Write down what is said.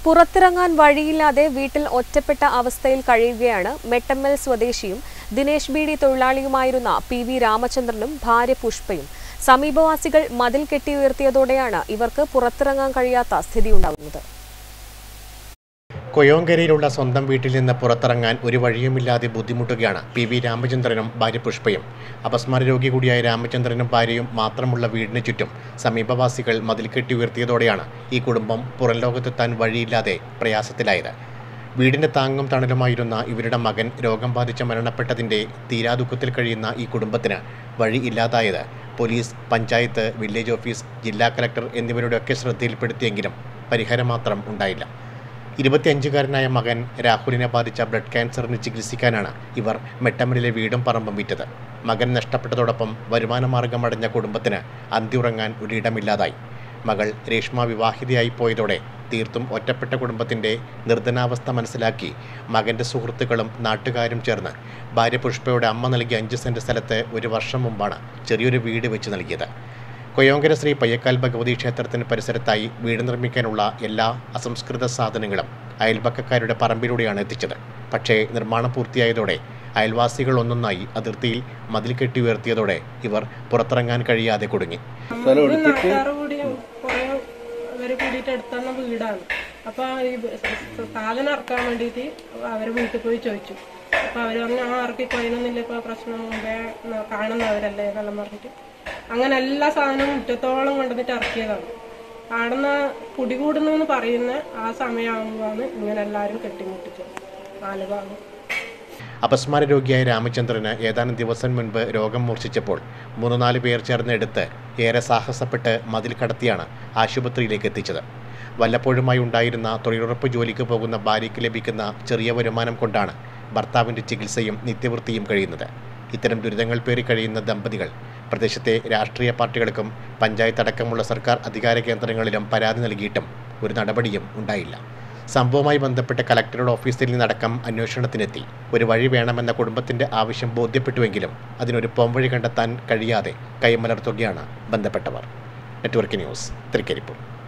പുറത്തിറങ്ങാൻ വഴിയില്ലാതെ വീട്ടിൽ ഒറ്റപ്പെട്ട അവസ്ഥയിൽ കഴിയുകയാണ് മെട്ടമ്മൽ സ്വദേശിയും ദിനേശ് ബീഡി തൊഴിലാളിയുമായിരുന്ന പി വി രാമചന്ദ്രനും ഭാര്യ പുഷ്പയും സമീപവാസികൾ മതിൽ കെട്ടിയുയർത്തിയതോടെയാണ് ഇവർക്ക് പുറത്തിറങ്ങാൻ കഴിയാത്ത സ്ഥിതിയുണ്ടാകുന്നത് കൊയോങ്കരയിലുള്ള സ്വന്തം വീട്ടിൽ നിന്ന് പുറത്തിറങ്ങാൻ ഒരു വഴിയുമില്ലാതെ ബുദ്ധിമുട്ടുകയാണ് പി വി രാമചന്ദ്രനും ഭാര്യ പുഷ്പയും അപസ്മാര രോഗി കൂടിയായ രാമചന്ദ്രനും ഭാര്യയും മാത്രമുള്ള വീടിന് ചുറ്റും സമീപവാസികൾ മതിൽ കെട്ടി ഉയർത്തിയതോടെയാണ് ഈ കുടുംബം പുറം ലോകത്തെത്താൻ വഴിയില്ലാതെ പ്രയാസത്തിലായത് വീടിന്റെ താങ്ങും തണലുമായിരുന്ന ഇവരുടെ മകൻ രോഗം ബാധിച്ച് മരണപ്പെട്ടതിന്റെ തീരാദുഃഖത്തിൽ കഴിയുന്ന ഈ കുടുംബത്തിന് വഴി ഇല്ലാതായത് പോലീസ് പഞ്ചായത്ത് വില്ലേജ് ഓഫീസ് ജില്ലാ കലക്ടർ എന്നിവരുടെയൊക്കെ ശ്രദ്ധയിൽപ്പെടുത്തിയെങ്കിലും പരിഹാരം മാത്രം ഉണ്ടായില്ല ഇരുപത്തിയഞ്ചുകാരനായ മകൻ രാഹുലിനെ ബാധിച്ച ബ്ലഡ് ക്യാൻസറിന് ചികിത്സിക്കാനാണ് ഇവർ മെട്ടമ്മലിലെ വീടും പറമ്പും വിറ്റത് മകൻ നഷ്ടപ്പെട്ടതോടൊപ്പം വരുമാനമാർഗം അടഞ്ഞ കുടുംബത്തിന് അന്തിയുറങ്ങാൻ ഒരിടമില്ലാതായി മകൾ രേഷ്മ വിവാഹിതയായി പോയതോടെ തീർത്തും ഒറ്റപ്പെട്ട കുടുംബത്തിൻ്റെ നിർധനാവസ്ഥ മനസ്സിലാക്കി മകൻ്റെ സുഹൃത്തുക്കളും നാട്ടുകാരും ചേർന്ന് ഭാര്യ പുഷ്പയുടെ അമ്മ നൽകിയ അഞ്ച് സെൻറ്റ് സ്ഥലത്ത് ഒരു വർഷം മുമ്പാണ് ചെറിയൊരു വീട് വെച്ച് നൽകിയത് കൊയോങ്കര ശ്രീ പയ്യക്കാൽ ഭഗവതി ക്ഷേത്രത്തിന് പരിസരത്തായി വീട് നിർമ്മിക്കാനുള്ള എല്ലാ അസംസ്കൃത സാധനങ്ങളും അയൽപക്കക്കാരുടെ പറമ്പിലൂടെയാണ് എത്തിച്ചത് പക്ഷേ നിർമ്മാണം പൂർത്തിയായതോടെ അയൽവാസികൾ ഒന്നൊന്നായി അതിർത്തിയിൽ മതിൽ കെട്ടി ഉയർത്തിയതോടെ ഇവർ പുറത്തിറങ്ങാൻ കഴിയാതെ കുടുങ്ങി ഇത് നാട്ടുകാർ കൂടി കുറെ അവര് കൂടിയിട്ട് എടുത്തുന്ന വീടാണ് അപ്പൊ ഈ സ- സാധനം ഇറക്കാൻ വേണ്ടിയിട്ട് അവര് വീട്ടിൽ പോയി ചോദിച്ചു അപ്പൊ അവര് പറഞ്ഞു ആ ഇറക്കി കൊയ്യുന്നില്ല ഇപ്പൊ പ്രശ്നം മുമ്പേ ന- കാണുന്നവരല്ലേ എന്നെല്ലാം പറഞ്ഞിട്ട് അങ്ങനെ എല്ലാ സാധനവും മുറ്റത്തോളം കൊണ്ടുവന്നിട്ട് ഇറക്കിയതാണ് ആടുന്ന് കുടികൂടുന്നു എന്ന് പറയുന്ന ആ സമയമാകുമ്പോഴാണ് ഇങ്ങനെ എല്ലാവരും കെട്ടിമുട്ടിച്ചത് നാല് ഭാഗം അപസ്മാര രോഗിയായ രാമചന്ദ്രന് ഏതാനും ദിവസം മുൻപ് രോഗം മൂർച്ഛിച്ചപ്പോൾ മൂന്ന് നാല് പേർ ചേർന്ന് എടുത്ത് ഏറെ സാഹസപ്പെട്ട് മതിൽ കടത്തിയാണ് ആശുപത്രിയിലേക്ക് എത്തിച്ചത് വല്ലപ്പോഴുമായി ഉണ്ടായിരുന്ന തൊഴിലുറപ്പ് ജോലിക്ക് പോകുന്ന ഭാര്യയ്ക്ക് ലഭിക്കുന്ന ചെറിയ വരുമാനം കൊണ്ടാണ് ഭർത്താവിൻ്റെ ചികിത്സയും നിത്യവൃത്തിയും കഴിയുന്നത് ഇത്തരം ദുരിതങ്ങൾ പേറി കഴിയുന്ന ദമ്പതികൾ പ്രദേശത്തെ രാഷ്ട്രീയ പാർട്ടികൾക്കും പഞ്ചായത്ത് അടക്കമുള്ള സർക്കാർ അധികാര കേന്ദ്രങ്ങളിലും പരാതി നൽകിയിട്ടും ഒരു നടപടിയും ഉണ്ടായില്ല സംഭവവുമായി ബന്ധപ്പെട്ട് കലക്ടറുടെ ഓഫീസിൽ നിന്നടക്കം അന്വേഷണത്തിനെത്തി ഒരു വഴി വേണമെന്ന കുടുംബത്തിന്റെ ആവശ്യം ബോധ്യപ്പെട്ടുവെങ്കിലും അതിനൊരു പോംവഴി കണ്ടെത്താൻ കഴിയാതെ കൈമലർത്തുകയാണ് ബന്ധപ്പെട്ടവർ നെറ്റ്വർക്ക് ന്യൂസ് തൃക്കരിപ്പൂർ